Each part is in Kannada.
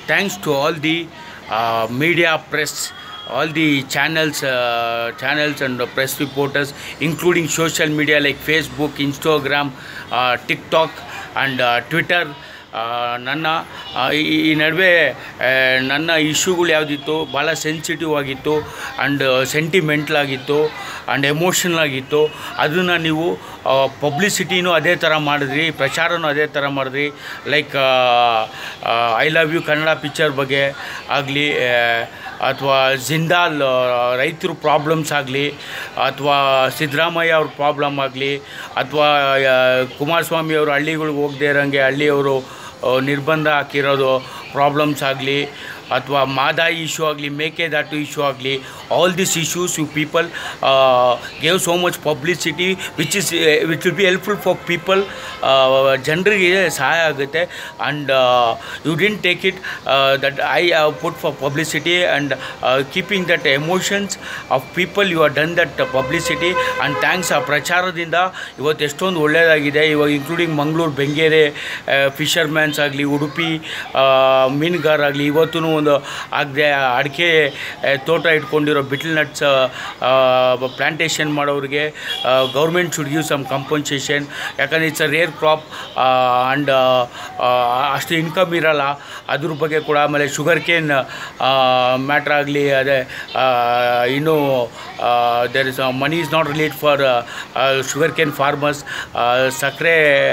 thanks to all the uh, media press all the channels uh, channels and uh, press reporters including social media like facebook instagram uh, tiktok and uh, twitter ಆ, ನನ್ನ ಆ, ಈ ಈ ನಡುವೆ ಆ, ನನ್ನ ಇಶ್ಯೂಗಳು ಯಾವುದಿತ್ತು ಭಾಳ ಸೆನ್ಸಿಟಿವ್ ಆಗಿತ್ತು ಆ್ಯಂಡ್ ಸೆಂಟಿಮೆಂಟ್ಲ್ ಆಗಿತ್ತು ಆ್ಯಂಡ್ ಎಮೋಷನಲ್ ಆಗಿತ್ತು ಅದನ್ನು ನೀವು ಪಬ್ಲಿಸಿಟಿನೂ ಅದೇ ಥರ ಮಾಡಿದ್ರಿ ಪ್ರಚಾರನೂ ಅದೇ ಥರ ಮಾಡಿದ್ರಿ like I love you Kannada picture ಬಗ್ಗೆ ಆಗಲಿ ಅಥವಾ ಜಿಂದಾಲ್ ರೈತರು ಪ್ರಾಬ್ಲಮ್ಸ್ ಆಗಲಿ ಅಥವಾ ಸಿದ್ದರಾಮಯ್ಯ ಅವ್ರ ಪ್ರಾಬ್ಲಮ್ ಆಗಲಿ ಅಥವಾ ಕುಮಾರಸ್ವಾಮಿ ಅವರು ಹಳ್ಳಿಗಳಿಗೆ ಹೋಗದೇ ಇರೋಂಗೆ ಹಳ್ಳಿಯವರು ಆ, ನಿರ್ಬಂಧ ಹಾಕಿರೋದು ಪ್ರಾಬ್ಲಮ್ಸ್ ಆಗಲಿ ಅಥವಾ ಮಾದಾಯಿ ಇಶ್ಯೂ ಆಗಲಿ ಮೇಕೆದಾಟು ಇಶ್ಯೂ ಆಗಲಿ all this issues you people gave so much publicity which is which will be helpful for people ಜನರಿಗೆ ಸಹಾಯ ಆಗುತ್ತೆ and you didn't take it that I put for publicity and keeping that emotions of people you are done that publicity and thanks ಆ ಪ್ರಚಾರದಿಂದ ಇವತ್ತು ಎಷ್ಟೊಂದು ಒಳ್ಳೆಯದಾಗಿದೆ ಇವಾಗ ಇನ್ಕ್ಲೂಡಿಂಗ್ ಮಂಗಳೂರು ಬೆಂಗೇರೆ ಫಿಶರ್ಮ್ಯಾನ್ಸ್ ಆಗಲಿ ಉಡುಪಿ ಮೀನುಗಾರಾಗಲಿ ಇವತ್ತೂ ಒಂದು ಆಗದೆ ಅಡಿಕೆ ಆ, ತೋಟ ಇಟ್ಕೊಂಡಿರೋ ಬಿಟ್ಲ್ ನಟ್ಸ್ ಪ್ಲಾಂಟೇಷನ್ ಮಾಡೋರಿಗೆ government should give some compensation ಯಾಕಂದರೆ it's a rare crop and ಅಷ್ಟು ಇನ್ಕಮ್ ಇರಲ್ಲ ಅದ್ರ ಬಗ್ಗೆ ಕೂಡ ಆಮೇಲೆ ಶುಗರ್ ಕೇನ್ ಮ್ಯಾಟ್ರ್ ಆಗಲಿ ಅದೇ ಆ, ಇನ್ನೂ there is money is not relate for sugar cane farmers ಸಕ್ಕರೆ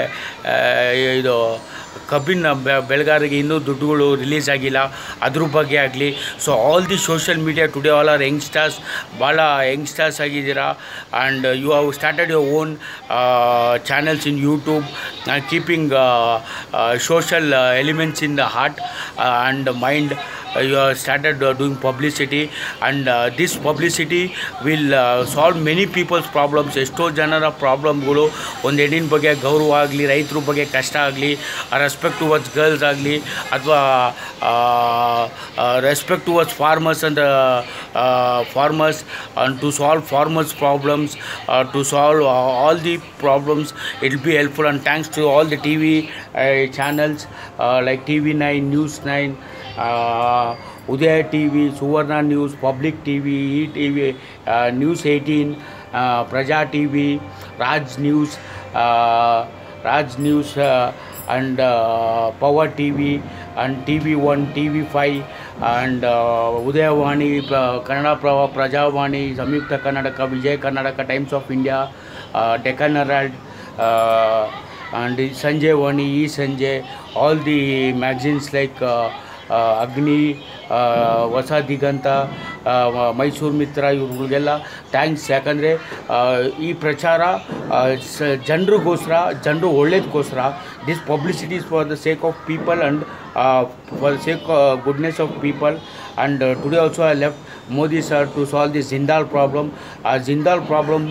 ಇದು ಕಬ್ಬಿನ ಬೆ- ಬೆಳೆಗಾರರಿಗೆ ಇನ್ನೂ ದುಡ್ಡುಗಳು ರಿಲೀಸ್ ಆಗಿಲ್ಲ ಅದ್ರ ಬಗ್ಗೆ ಆಗಲಿ so all the social media today all are youngsters ಭಾಳ ಯಂಗ್ಸ್ಟರ್ಸ್ ಆಗಿದ್ದೀರಾ and you have started your own channels in YouTube keeping social elements in the heart and mind you have started uh, doing publicity and uh, this publicity will uh, solve many people's problems ಎಷ್ಟೋ ಜನರ ಪ್ರಾಬ್ಲಮ್ಗಳು ಒಂದು ಹೆಣ್ಣಿನ ಬಗ್ಗೆ ಗೌರವ ಆಗಲಿ ರೈತರ ಬಗ್ಗೆ ಕಷ್ಟ ಆಗಲಿ ರೆಸ್ಪೆಕ್ಟ್ ಟುವರ್ಡ್ಸ್ ಗರ್ಲ್ಸ್ ಆಗಲಿ ಅಥವಾ respect towards farmers and farmers and to solve farmers problems uh, to solve uh, all the problems it will be helpful and thanks to all the tv uh, channels uh, like tv9 news 9 uh, udaya tv suvarna news public tv e tv uh, news 18 uh, praja tv raj news uh, raj news uh, and uh, power tv and tv1 tv5 and uh, Udayavani ಪ್ರ Kannada Prabha Prajavani Samyukta Karnataka Vijaya Karnataka Times of India Deccan Herald and Sanje ವಾಣಿ ಈ ಸಂಜೆ ಆಲ್ ದಿ ಮ್ಯಾಗ್ಝಿನ್ಸ್ ಲೈಕ್ ಅಗ್ನಿ ಆ, ಹೊಸ ದಿಗಂತ ಆ, ಮ- ಮೈಸೂರು ಮಿತ್ರ ಇವ್ರಿಗೆಲ್ಲ ಥ್ಯಾಂಕ್ಸ್ ಯಾಕಂದರೆ ಈ ಪ್ರಚಾರ ಜನರಿಗೋಸ್ಕರ ಜನರು ಒಳ್ಳೇದಕ್ಕೋಸ್ಕರ this publicities for the sake of people and for the sake goodness of people and today also I left Modi sir to solve the Jindal problem ಆ Jindal problem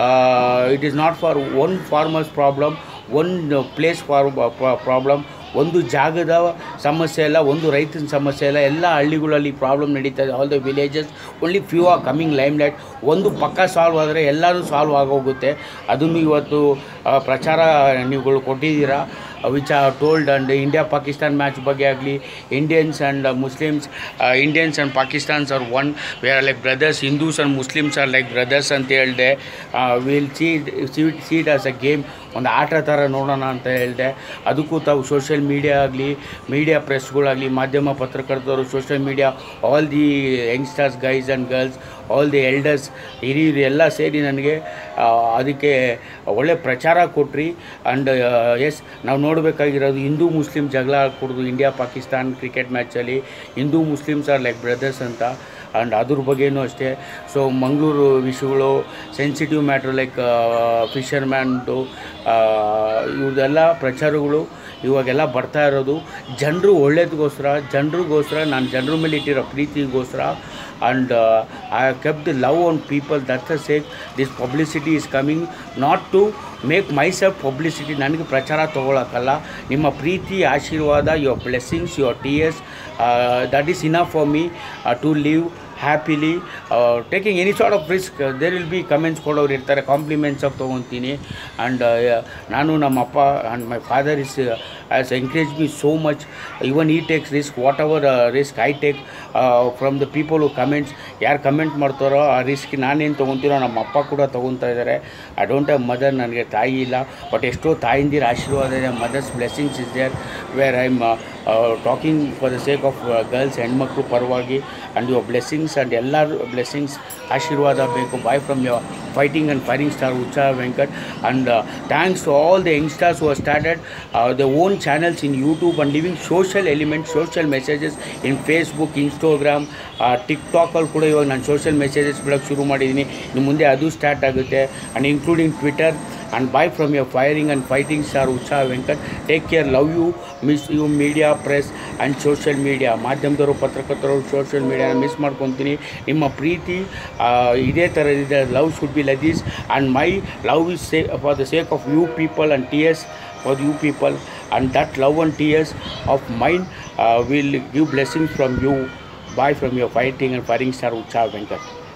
it is not for one farmers problem one place for problem ಒಂದು ಜಾಗದ ಸಮಸ್ಯೆ ಇಲ್ಲ ಒಂದು ರೈತನ ಸಮಸ್ಯೆ ಇಲ್ಲ ಎಲ್ಲ ಹಳ್ಳಿಗಳಲ್ಲಿ ಪ್ರಾಬ್ಲಮ್ ನಡೀತಾ ಇದೆ all the villages only few are coming lime light ಒಂದು ಪಕ್ಕ ಸಾಲ್ವ್ ಆದರೆ ಎಲ್ಲರೂ ಸಾಲ್ವ್ ಆಗೋಗುತ್ತೆ ಅದನ್ನು ಇವತ್ತು ಆ, ಪ್ರಚಾರ ನೀವುಗಳು ಕೊಟ್ಟಿದ್ದೀರಾ which are told and India Pakistan match ಬಗ್ಗೆ ಆಗಲಿ Indians and Muslims Indians and Pakistans are one we are like brothers Hindus and Muslims are like brothers ಅಂತ ಹೇಳಿದೆ will see seat as a game ಒಂದು ಆಟ ಥರ ನೋಡೋಣ ಅಂತ ಹೇಳಿದೆ ಅದಕ್ಕೂ ತಾವು ಸೋಷಿಯಲ್ ಮೀಡಿಯಾ ಆಗಲಿ ಮೀಡಿಯಾ ಪ್ರೆಸ್ಗಳಾಗಲಿ ಮಾಧ್ಯಮ ಪತ್ರಕರ್ತರು social media all the youngsters guys and girls all the elders ಹಿರಿಯರು ಎಲ್ಲ ಸೇರಿ ನನಗೆ ಆ, ಅದಕ್ಕೆ ಒಳ್ಳೆ ಪ್ರಚಾರ ಕೊಟ್ರಿ ಆ್ಯಂಡ್ ಎಸ್ ನಾವು ನೋಡಬೇಕಾಗಿರೋದು ಹಿಂದೂ ಮುಸ್ಲಿಂ ಜಗಳ ಕೊಡೋದು ಇಂಡಿಯಾ ಪಾಕಿಸ್ತಾನ್ ಕ್ರಿಕೆಟ್ ಮ್ಯಾಚಲ್ಲಿ Hindu Muslims are like brothers ಅಂತ ಆ್ಯಂಡ್ ಅದ್ರ ಬಗ್ಗೆನೂ ಅಷ್ಟೇ ಸೊ ಮಂಗಳೂರು ವಿಷಯಗಳು ಸೆನ್ಸಿಟಿವ್ ಮ್ಯಾಟ್ರ್ ಲೈಕ್ ಫಿಶರ್ಮ್ಯಾನ್ದು ಇವ್ರದೆಲ್ಲ ಪ್ರಚಾರಗಳು ಇವಾಗೆಲ್ಲ ಬರ್ತಾ ಇರೋದು ಜನರು ಒಳ್ಳೇದಕ್ಕೋಸ್ಕರ ಜನರಿಗೋಸ್ಕರ ನಾನು ಜನರ ಮೇಲೆ ಇಟ್ಟಿರೋ ಪ್ರೀತಿಗೋಸ್ಕರ and I kept the love on people that the sake this publicity is coming not to make myself publicity ನನಗೆ ಪ್ರಚಾರ ತೊಗೊಳಕ್ಕಲ್ಲ ನಿಮ್ಮ ಪ್ರೀತಿ ಆಶೀರ್ವಾದ your blessings your tears that is enough for me to leave happily taking any sort of risk there will be comments ಕೊಡೋರು ಇರ್ತಾರೆ ಕಾಂಪ್ಲಿಮೆಂಟ್ಸ್ ಆಫ್ ತೊಗೊತೀನಿ ಆ್ಯಂಡ್ ನಾನು ನಮ್ಮ ಅಪ್ಪ and my father is has encouraged me so much. Even he takes risk, whatever uh, risk I take uh, from the people who comments. ಯಾರು ಕಮೆಂಟ್ ಮಾಡ್ತಾರೋ ಆ ರಿಸ್ಕ್ ನಾನೇನು ತೊಗೊತೀನೋ ನಮ್ಮ ಅಪ್ಪ ಕೂಡ ತೊಗೊತಾ ಇದ್ದಾರೆ ಐ ಡೋಂಟ್ ಹ್ಯಾವ್ ಮದರ್ ನನಗೆ ತಾಯಿ ಇಲ್ಲ ಬಟ್ ಎಷ್ಟೋ ತಾಯಿಂದಿರ ಆಶೀರ್ವಾದ ಇದೆ mothers blessings is there where I am talking for the sake of girls ಹೆಣ್ಮಕ್ಳು ಪರವಾಗಿ ಆ್ಯಂಡ್ ಯುವರ್ ಬ್ಲೆಸ್ಸಿಂಗ್ಸ್ ಆ್ಯಂಡ್ ಎಲ್ಲರ ಬ್ಲೆಸ್ಸಿಂಗ್ಸ್ ಆಶೀರ್ವಾದ ಬೇಕು bye from your fighting and firing star Utsaha Venkat and thanks to all the youngsters who started the own channels in YouTube and living social element social messages in Facebook Instagram ಟಿಕ್ಟಾಕಲ್ಲಿ ಕೂಡ ಇವಾಗ ನಾನು ಸೋಷಿಯಲ್ ಮೆಸೇಜಸ್ ಬಿಡೋಕ್ಕೆ ಶುರು ಮಾಡಿದ್ದೀನಿ ಇನ್ನು ಮುಂದೆ ಅದು ಸ್ಟಾರ್ಟ್ ಆಗುತ್ತೆ and including Twitter and bye from your firing and fighting star Utsaha Venkat take care love you miss you media press and social media ಮಾಧ್ಯಮದವರು ಪತ್ರಕರ್ತರು ಸೋಷಿಯಲ್ ಮೀಡಿಯಾನ ಮಿಸ್ ಮಾಡ್ಕೊತೀನಿ ನಿಮ್ಮ ಪ್ರೀತಿ ಆ, ಇದೇ ಥರ ಇದೆ love should be like this and my love is say for the sake of you people and tears for you people and that love and tears of mind will give blessings from you bye from your fighting and firing star Utsaha Venkat